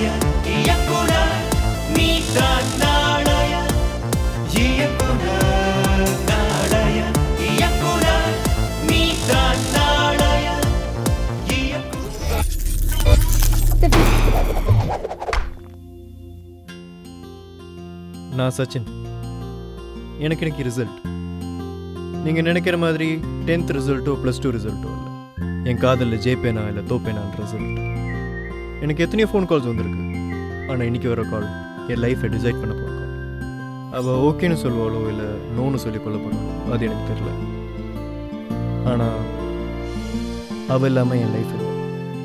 நாளைய இயக்குனர் நீதான் நாளைய இயக்குனர் நாளைய இயக்குனர் நீதான் நாளைய இயக்குனர் நான் சச்சின் எனக்கு இன்னைக்கு ரிசல்ட் நீங்கள் நினைக்கிற மாதிரி டென்த் ரிசல்ட்டோ ப்ளஸ் டூ ரிசல்ட்டோ இல்லை என் காதலில் ஜெயிப்பேனா இல்லை தோப்பேனான்ற ரிசல்ட் எனக்கு எத்தனையோ ஃபோன் கால்ஸ் வந்திருக்கு ஆனால் இன்னைக்கு வர கால் என் லைஃப்பை டிசைட் பண்ண போகிற கால் அவள் ஓகேன்னு சொல்லுவாளோ இல்லை நோன்னு சொல்லி கொள்ள போகிறாளோ அது எனக்கு தெரியல ஆனால் அவள் இல்லாமல் என் லைஃப் இல்லை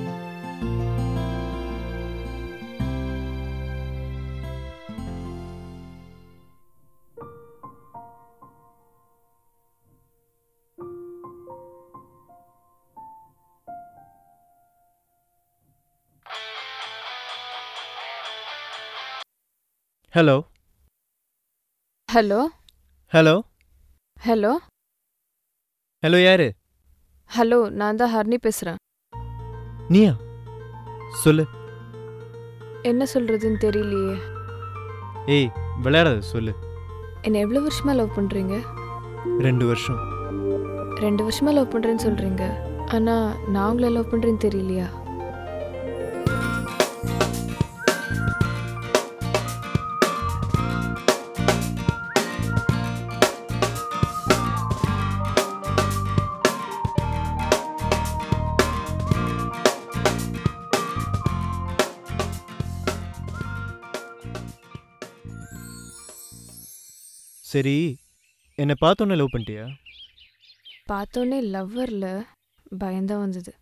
hello hello hello hello hello யாரு ஹலோ நான் தான் ஹர்னி பேசுகிறேன் நீயா சொல்லு என்ன சொல்கிறதுன்னு தெரியலையே ஏய் விளையாடாத சொல்லு என்னை எவ்வளோ வருஷமாக லவ் பண்ணுறீங்க ரெண்டு வருஷம் ரெண்டு வருஷமாக லவ் பண்ணுறேன்னு சொல்கிறீங்க ஆனால் நான் உங்களை லவ் பண்ணுறேன்னு தெரியலையா சரி என்னை பார்த்தோன்னே லவ் பண்ணிட்டியா பார்த்தோன்னே லவ்வரில் பயந்தான் வந்தது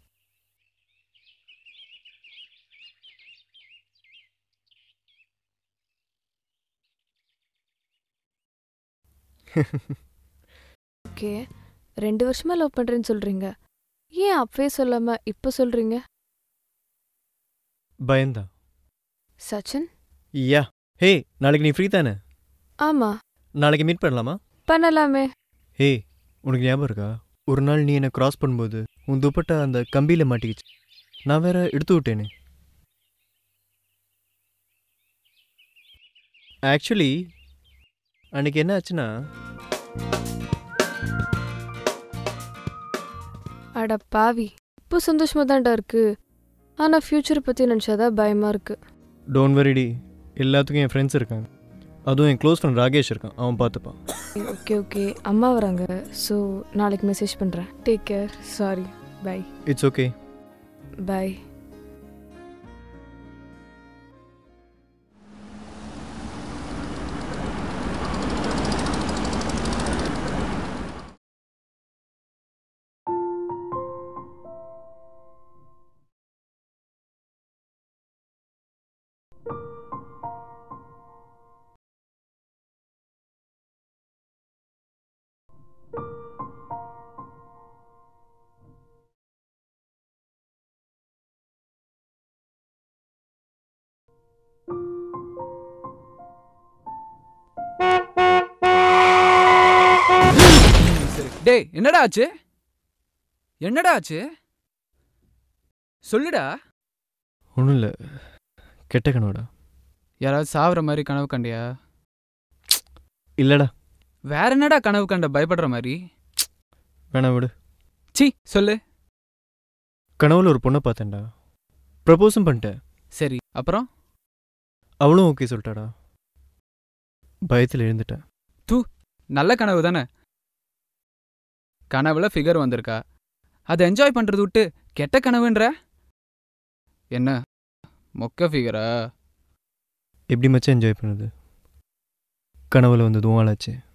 ஓகே ரெண்டு வருஷமா லவ் பண்ணுறேன்னு சொல்கிறீங்க ஏன் அப்பவே சொல்லாமல் இப்போ சொல்கிறீங்க பயந்தான் சச்சின் யா ஹே நாளைக்கு நீ ஃப்ரீ தானே ஆமாம் நாளைக்கு மீட் பண்ணலாமா பண்ணலாமே ஹே உனக்கு ஞாபகம் இருக்கா ஒரு நாள் நீ என்னை கிராஸ் பண்ணும்போது உன் துப்பட்டா அந்த கம்பியில் மாட்டிக்கிச்சு நான் வேற எடுத்து விட்டேனே ஆக்சுவலி அன்னைக்கு என்ன ஆச்சுன்னா அட பாவி இப்போ சந்தோஷமாக தான்டா இருக்கு ஆனால் ஃப்யூச்சரை பற்றி நினச்சாதான் பயமாக இருக்கு டோன்ட் வரிடி எல்லாத்துக்கும் என் ஃப்ரெண்ட்ஸ் இருக்காங்க அதுவும் என் க்ளோஸ் ஃப்ரெண்ட் ராகேஷ் இருக்கான் அவன் பார்த்துப்பான் ஓகே ஓகே அம்மா வராங்க ஸோ நாளைக்கு மெசேஜ் பண்ணுறேன் take care sorry bye it's okay bye சரி டேய் என்னடா ஆச்சு என்னடா ஆச்சு சொல்லுடா ஒன்றும் இல்லை கெட்ட கனவுடா யாராவது சாவற மாதிரி கனவு கண்டியா இல்லைடா வேற என்னடா கனவு கண்ட பயப்படுற மாதிரி வேணாம் விடு சி சொல்லு கனவுல ஒரு பொண்ணை பார்த்தேன்டா ப்ரப்போஸும் பண்ணிட்டேன் சரி அப்புறம் அவளும் ஓகே சொல்லிட்டாடா பயத்தில் எழுந்துட்டேன் நல்ல கனவு தானே கனவுல ஃபிகர் வந்திருக்கா அதை என்ஜாய் பண்றது விட்டு கெட்ட கனவுன்ற என்ன மொக்க ஃபிகரா எப்படி மச்சான் என்ஜாய் பண்ணுது கனவுல வந்தது உன் ஆளாச்சு